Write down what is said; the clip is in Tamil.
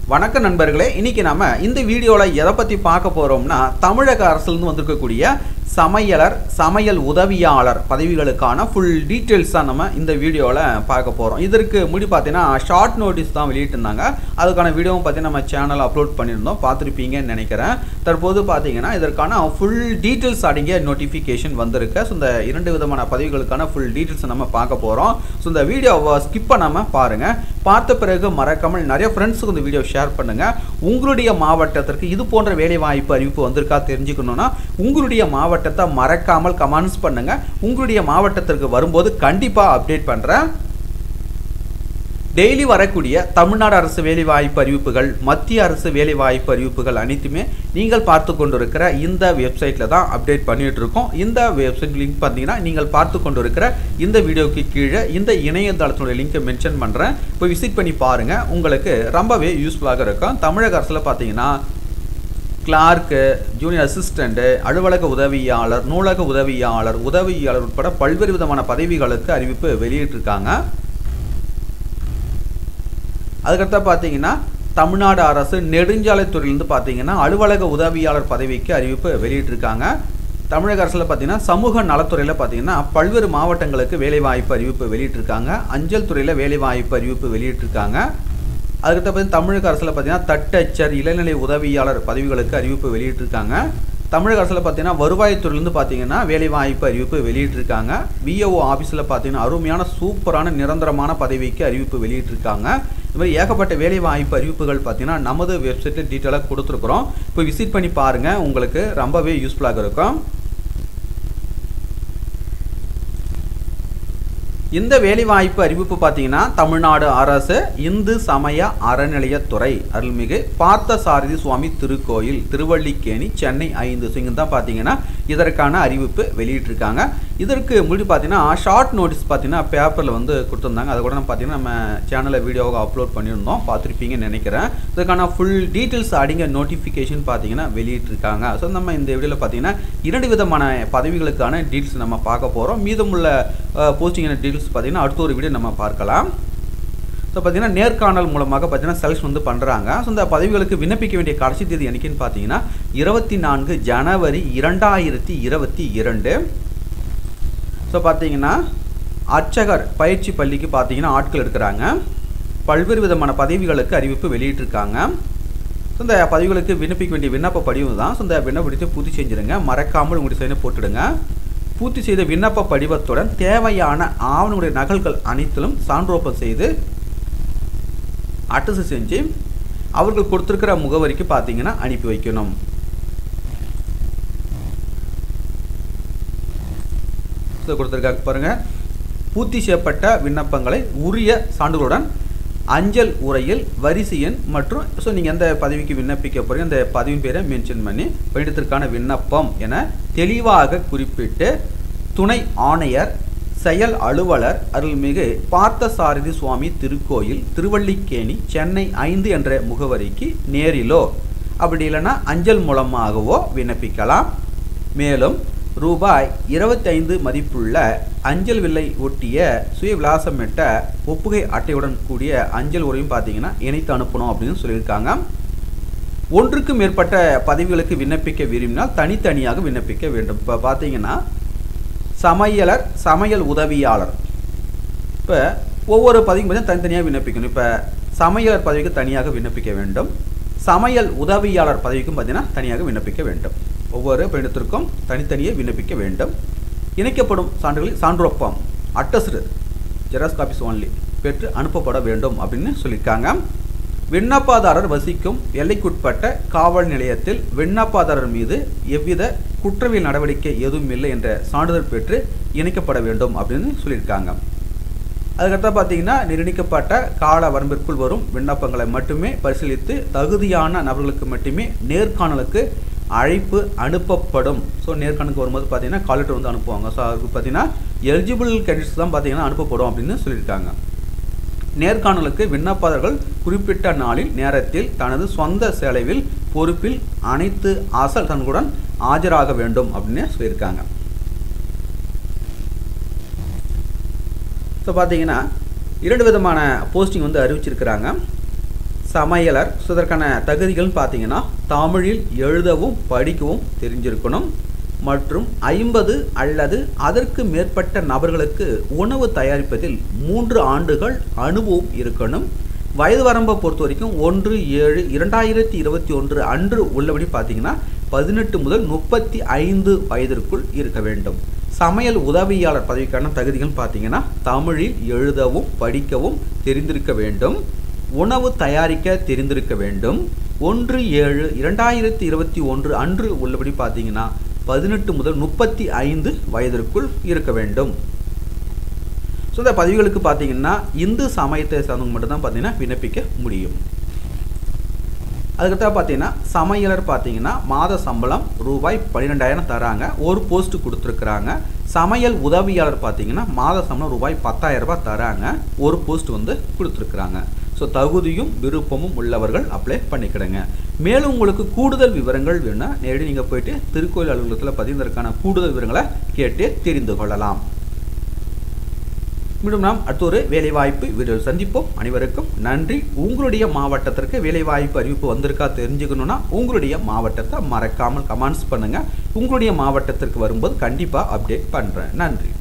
வணக்கம் நண்பர்களே இன்னைக்கு நாம இந்த வீடியோவில் எதை பற்றி பார்க்க போகிறோம்னா தமிழக அரசுலேருந்து வந்திருக்கக்கூடிய சமையலர் சமையல் உதவியாளர் பதவிகளுக்கான ஃபுல் டீட்டெயில்ஸ் தான் நம்ம இந்த வீடியோவில் பார்க்க போகிறோம் இதற்கு முடி பார்த்தீங்கன்னா ஷார்ட் நோட்டீஸ் தான் வெளியிட்டிருந்தாங்க அதுக்கான வீடியோவும் பார்த்தீங்கன்னா நம்ம சேனல் அப்லோட் பண்ணியிருந்தோம் பார்த்துருப்பீங்கன்னு நினைக்கிறேன் தற்போது பார்த்தீங்கன்னா இதற்கான ஃபுல் டீட்டெயில்ஸ் அடங்கிய நோட்டிஃபிகேஷன் வந்திருக்கு ஸோ இந்த இரண்டு விதமான பதவிகளுக்கான ஃபுல் டீட்டெயில்ஸ் நம்ம பார்க்க போகிறோம் ஸோ இந்த வீடியோவை ஸ்கிப் பண்ணாமல் பாருங்கள் பார்த்த பிறகு மறக்காமல் நிறைய ஃப்ரெண்ட்ஸுக்கு இந்த வீடியோ ஷேர் பண்ணுங்கள் உங்களுடைய மாவட்டத்திற்கு இது போன்ற வேலை வாய்ப்பு அறிவிப்பு வந்திருக்கா தெரிஞ்சுக்கணும்னா உங்களுடைய மாவட்டத்தை மறக்காமல் கமெண்ட்ஸ் பண்ணுங்கள் உங்களுடைய மாவட்டத்திற்கு வரும்போது கண்டிப்பாக அப்டேட் பண்ணுறேன் டெய்லி வரக்கூடிய தமிழ்நாடு அரசு வேலைவாய்ப்பு அறிவிப்புகள் மத்திய அரசு வேலைவாய்ப்பு அறிவிப்புகள் அனைத்துமே நீங்கள் பார்த்து கொண்டிருக்கிற இந்த வெப்சைட்டில் தான் அப்டேட் பண்ணிட்டு இருக்கோம் இந்த வெப்சைட் லிங்க் பார்த்தீங்கன்னா நீங்கள் பார்த்து கொண்டிருக்கிற இந்த வீடியோக்கு கீழே இந்த இணையதளத்தினுடைய லிங்கை மென்ஷன் பண்ணுறேன் இப்போ விசிட் பண்ணி பாருங்கள் உங்களுக்கு ரொம்பவே யூஸ்ஃபுல்லாக இருக்கும் தமிழக அரசில் பார்த்தீங்கன்னா கிளார்க்கு ஜூனியர் அசிஸ்டண்ட்டு அலுவலக உதவியாளர் நூலக உதவியாளர் உதவியாளர் உட்பட பல்வேறு விதமான பதவிகளுக்கு அறிவிப்பு வெளியிட்டிருக்காங்க அதுக்கடுத்த பார்த்தீங்கன்னா தமிழ்நாடு அரசு நெடுஞ்சாலைத்துறையிலேருந்து பார்த்தீங்கன்னா அலுவலக உதவியாளர் பதவிக்கு அறிவிப்பு வெளியிட்டிருக்காங்க தமிழக அரசில் பார்த்தீங்கன்னா சமூக நலத்துறையில் பார்த்தீங்கன்னா பல்வேறு மாவட்டங்களுக்கு வேலைவாய்ப்பு அறிவிப்பு வெளியிட்டிருக்காங்க அஞ்சல் துறையில் வேலைவாய்ப்பு அறிவிப்பு வெளியிட்டிருக்காங்க அதுக்கடுத்த பார்த்தீங்கன்னா தமிழக அரசில் பார்த்தீங்கன்னா தட்டச்சர் இளநிலை உதவியாளர் பதவிகளுக்கு அறிவிப்பு வெளியிட்டிருக்காங்க தமிழக அரசில் பார்த்தீங்கன்னா வருவாய்த்துறையிலேருந்து பார்த்தீங்கன்னா வேலைவாய்ப்பு அறிவிப்பு வெளியிட்டிருக்காங்க விஓஓ ஆஃபீஸில் பார்த்தீங்கன்னா அருமையான சூப்பரான நிரந்தரமான பதவிக்கு அறிவிப்பு வெளியிட்டிருக்காங்க இது மாதிரி ஏகப்பட்ட வேலை வாய்ப்பு அறிவிப்புகள் பார்த்தீங்கன்னா நமது வெப்சைட்டில் டீட்டெயிலாக கொடுத்துருக்குறோம் இப்போ விசிட் பண்ணி பாருங்கள் உங்களுக்கு ரொம்பவே யூஸ்ஃபுல்லாக இருக்கும் இந்த வேலைவாய்ப்பு அறிவிப்பு பார்த்தீங்கன்னா தமிழ்நாடு அரசு இந்து சமய அறநிலையத்துறை அருள்மிகு பார்த்தசாரதி சுவாமி திருக்கோயில் திருவள்ளிக்கேணி சென்னை ஐந்து ஸோ இங்கே தான் பார்த்தீங்கன்னா இதற்கான அறிவிப்பு வெளியிட்டிருக்காங்க இதற்கு முடி பார்த்தீங்கன்னா ஷார்ட் நோட்டீஸ் பார்த்தீங்கன்னா பேப்பரில் வந்து கொடுத்துருந்தாங்க அதை கூட நம்ம பார்த்தீங்கன்னா நம்ம சேனலில் வீடியோவை அப்லோட் பண்ணியிருந்தோம் பார்த்துருப்பீங்கன்னு நினைக்கிறேன் இதற்கான ஃபுல் டீட்டெயில்ஸ் அடிங்க நோட்டிஃபிகேஷன் பார்த்தீங்கன்னா வெளியிட்டிருக்காங்க ஸோ நம்ம இந்த வீடியோவில் பார்த்தீங்கன்னா இரண்டு விதமான பதவிகளுக்கான டீட்டெயில்ஸ் நம்ம பார்க்க போகிறோம் மீதமுள்ள போஸ்டிங்கான டீட்டெயில்ஸ் பார்த்தீங்கன்னா அடுத்த ஒரு வீடியோ நம்ம பார்க்கலாம் ஸோ பார்த்தீங்கன்னா நேர்காணல் மூலமாக பார்த்தீங்கன்னா செலக்ஷன் வந்து பண்ணுறாங்க ஸோ இந்த பதவிகளுக்கு விண்ணப்பிக்க வேண்டிய கடைசி தேதி என்னைக்குன்னு பார்த்தீங்கன்னா இருபத்தி நான்கு ஜனவரி இரண்டாயிரத்தி இருபத்தி இரண்டு ஸோ பார்த்தீங்கன்னா அர்ச்சகர் பயிற்சி பள்ளிக்கு பார்த்தீங்கன்னா ஆட்கள் எடுக்கிறாங்க பல்வேறு விதமான பதவிகளுக்கு அறிவிப்பு வெளியிட்டிருக்காங்க ஸோ இந்த பதவிகளுக்கு விண்ணப்பிக்க வேண்டிய விண்ணப்ப படிவம் தான் ஸோ இந்த விண்ணப்பத்தை பூர்த்தி செஞ்சுருங்க மறக்காமல் உங்களுடைய சைனை போட்டுடுங்க பூர்த்தி செய்த விண்ணப்ப படிவத்துடன் தேவையான ஆவணங்களுடைய நகல்கள் அனைத்திலும் சான்றோப்பம் செய்து அட்டசு செஞ்சு அவர்கள் கொடுத்துருக்கிற முகவரிக்கு பார்த்தீங்கன்னா அனுப்பி வைக்கணும் கொடுத்துருக்காங்க பாருங்கள் பூர்த்தி செய்யப்பட்ட விண்ணப்பங்களை உரிய சான்றுகளுடன் அஞ்சல் உரையில் வரிசை எண் மற்றும் ஸோ நீங்கள் எந்த பதவிக்கு விண்ணப்பிக்க போகிறீங்க அந்த பதவி பேரை மென்ஷன் பண்ணி படித்ததற்கான விண்ணப்பம் என தெளிவாக குறிப்பிட்டு துணை ஆணையர் செயல் அலுவலர் அருள்மிகு பார்த்தசாரதி சுவாமி திருக்கோயில் திருவள்ளிக்கேணி சென்னை ஐந்து என்ற முகவரிக்கு நேரிலோ அப்படி இல்லைன்னா அஞ்சல் மூலமாகவோ விண்ணப்பிக்கலாம் மேலும் ரூபாய் இருபத்தைந்து மதிப்புள்ள அஞ்சல் வில்லை ஒட்டிய சுய விலாசமிட்ட ஒப்புகை அட்டையுடன் கூடிய அஞ்சல் உரையும் பார்த்தீங்கன்னா இணைத்து அனுப்பணும் அப்படின்னு சொல்லியிருக்காங்க ஒன்றுக்கு மேற்பட்ட பதவிகளுக்கு விண்ணப்பிக்க விரும்பினால் தனித்தனியாக விண்ணப்பிக்க வேண்டும் இப்போ பார்த்தீங்கன்னா சமையலர் சமையல் உதவியாளர் இப்போ ஒவ்வொரு பதவிக்கும் பார்த்தீங்கன்னா தனித்தனியாக விண்ணப்பிக்கணும் இப்போ சமையலர் பதவிக்கு தனியாக விண்ணப்பிக்க வேண்டும் சமையல் உதவியாளர் பதவிக்கும் பார்த்தீங்கன்னா தனியாக விண்ணப்பிக்க வேண்டும் ஒவ்வொரு பயணத்திற்கும் தனித்தனியே விண்ணப்பிக்க வேண்டும் இணைக்கப்படும் சான்றுகளில் சான்றொப்பம் அட்டஸ்டு ஜெராக்ஸ் காப்பீஸ் ஒன்லி பெற்று அனுப்பப்பட வேண்டும் அப்படின்னு சொல்லியிருக்காங்க விண்ணப்பதாரர் வசிக்கும் எல்லைக்குட்பட்ட காவல் நிலையத்தில் விண்ணப்பதாரர் மீது எவ்வித குற்றவியல் நடவடிக்கை எதுவும் இல்லை என்ற சான்றிதழ் பெற்று இணைக்கப்பட வேண்டும் அப்படின்னு சொல்லியிருக்காங்க அதுக்கடுத்து பார்த்தீங்கன்னா நிர்ணயிக்கப்பட்ட கால வரம்பிற்குள் வரும் விண்ணப்பங்களை மட்டுமே பரிசீலித்து தகுதியான நபர்களுக்கு மட்டுமே நேர்காணலுக்கு அழைப்பு அனுப்பப்படும் ஸோ நேர்காணலுக்கு வரும்போது பார்த்தீங்கன்னா கால் லெட்டர் வந்து அனுப்புவாங்க ஸோ அதுக்கு பார்த்தீங்கன்னா எலிஜிபிள் கேண்டிடேட்ஸ் தான் பார்த்தீங்கன்னா அனுப்பப்படும் அப்படின்னு சொல்லியிருக்காங்க நேர்காணலுக்கு விண்ணப்பதாரர்கள் குறிப்பிட்ட நாளில் நேரத்தில் தனது சொந்த செலவில் பொறுப்பில் அனைத்து அசல் தன்களுடன் ஆஜராக வேண்டும் அப்படின்னு சொல்லியிருக்காங்க ஸோ பார்த்தீங்கன்னா இரண்டு விதமான போஸ்டிங் வந்து அறிவிச்சிருக்கிறாங்க சமையலர் ஸோ இதற்கான தகுதிகள்னு பார்த்தீங்கன்னா தமிழில் எழுதவும் படிக்கவும் தெரிஞ்சிருக்கணும் மற்றும் ஐம்பது அல்லது அதற்கு மேற்பட்ட நபர்களுக்கு உணவு தயாரிப்பதில் மூன்று ஆண்டுகள் அனுபவம் இருக்கணும் வயது வரம்பை பொறுத்த வரைக்கும் ஒன்று ஏழு இரண்டாயிரத்தி இருபத்தி ஒன்று அன்று உள்ளபடி பார்த்தீங்கன்னா பதினெட்டு முதல் முப்பத்தி ஐந்து வயதிற்குள் இருக்க வேண்டும் சமையல் உதவியாளர் பதவிக்கான தகுதிகள் பார்த்தீங்கன்னா தமிழில் எழுதவும் படிக்கவும் தெரிந்திருக்க வேண்டும் உணவு தயாரிக்க தெரிந்திருக்க வேண்டும் ஒன்று ஏழு இரண்டாயிரத்தி இருபத்தி ஒன்று அன்று உள்ளபடி பார்த்தீங்கன்னா பதினெட்டு முதல் முப்பத்தி ஐந்து வயதிற்குள் இருக்க வேண்டும் ஸோ இந்த பதவிகளுக்கு பார்த்தீங்கன்னா இந்து சமயத்தை சார்ந்தவங்க மட்டும்தான் பார்த்தீங்கன்னா விண்ணப்பிக்க முடியும் அதுக்கடுத்தா பார்த்தீங்கன்னா சமையலர் பார்த்தீங்கன்னா மாத சம்பளம் ரூபாய் பன்னிரெண்டாயிரம் தராங்க ஒரு போஸ்ட் கொடுத்துருக்குறாங்க சமையல் உதவியாளர் பார்த்தீங்கன்னா மாத சம்பளம் ரூபாய் பத்தாயிரம் ரூபாய் தராங்க ஒரு போஸ்ட் வந்து கொடுத்துருக்குறாங்க ஸோ தகுதியும் விருப்பமும் உள்ளவர்கள் அப்ளை பண்ணிக்கிடுங்க மேலும் உங்களுக்கு கூடுதல் விவரங்கள் வேணும்னா நேரடி நீங்கள் போயிட்டு திருக்கோயில் அலுவலகத்தில் பதிவதற்கான கூடுதல் விவரங்களை கேட்டு தெரிந்து கொள்ளலாம் மீண்டும் நாம் அடுத்த ஒரு வேலைவாய்ப்பு வீடியோவில் சந்திப்போம் அனைவருக்கும் நன்றி உங்களுடைய மாவட்டத்திற்கு வேலைவாய்ப்பு அறிவிப்பு வந்திருக்கா தெரிஞ்சுக்கணுன்னா உங்களுடைய மாவட்டத்தை மறக்காமல் கமெண்ட்ஸ் பண்ணுங்கள் உங்களுடைய மாவட்டத்திற்கு வரும்போது கண்டிப்பாக அப்டேட் பண்ணுறேன் நன்றி